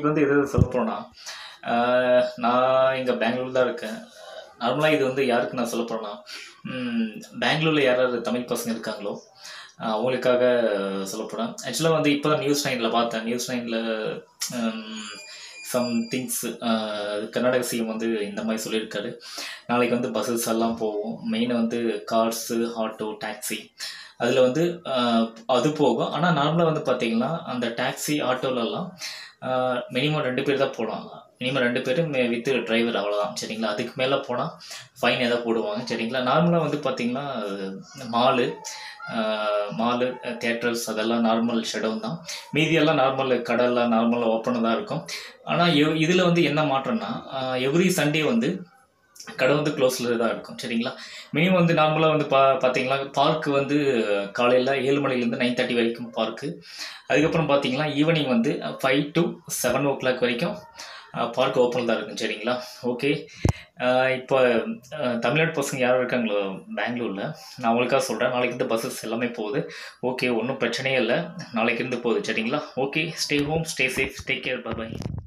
நாளைக்கு வந்து எது எது சொல்ல போகிறேன்னா நான் இங்கே பெங்களூர் தான் இருக்கேன் நார்மலாக இது வந்து யாருக்கு நான் சொல்ல போகிறேன்னா பெங்களூரில் யார் யார் தமிழ் பசங்க இருக்காங்களோ ஆஹ் அவங்களுக்காக சொல்ல போகிறேன் ஆக்சுவலாக வந்து இப்போ தான் நியூஸ் நைனில் பார்த்தேன் நியூஸ் நைனில் சம் திங்ஸ் கர்நாடக சிஎம் வந்து இந்த மாதிரி சொல்லியிருக்காரு நாளைக்கு வந்து பஸ்ஸஸ் எல்லாம் போகும் மெயினாக வந்து கார்ஸு ஆட்டோ டாக்ஸி அதில் வந்து ஆஹ் அது போகும் ஆனால் நார்மலாக வந்து பார்த்தீங்கன்னா அந்த டாக்ஸி ஆட்டோலலாம் மினிமம் ரெண்டு பேர் தான் போடுவாங்க மினிமம் ரெண்டு பேர் வித் டிரைவர் அவ்வளோதான் சரிங்களா அதுக்கு மேலே போனால் ஃபைன் எதாவது போடுவாங்க சரிங்களா நார்மலாக வந்து பார்த்தீங்கன்னா மாலு மாலு தேட்டர்ஸ் அதெல்லாம் நார்மல் ஷெடவுன் தான் மீதியெல்லாம் நார்மல் கடைலாம் நார்மலாக ஓப்பனாக தான் இருக்கும் ஆனால் இதில் வந்து என்ன மாற்றம்னா எவ்ரி சண்டே வந்து கடை வந்து க்ளோஸில் தான் இருக்கும் சரிங்களா மினிமம் வந்து நார்மலாக வந்து பா பார்த்தீங்களா பார்க் வந்து காலையில் ஏழு மணிலேருந்து நைன் தேர்ட்டி வரைக்கும் பார்க்கு அதுக்கப்புறம் பார்த்தீங்கன்னா ஈவினிங் வந்து five to seven o'clock வரைக்கும் பார்க் ஓப்பன் தான் இருக்கும் சரிங்களா ஓகே இப்போ அஹ், தமிழ்நாடு பசங்க யாரும் இருக்காங்களோ பெங்களூரில் நான் அவங்களுக்காக சொல்கிறேன் நாளைக்கு இருந்து பஸ்ஸஸ் எல்லாமே போகுது ஓகே ஒன்றும் பிரச்சனையே இல்லை நாளைக்கு இருந்து போகுது சரிங்களா okay stay home stay safe take care by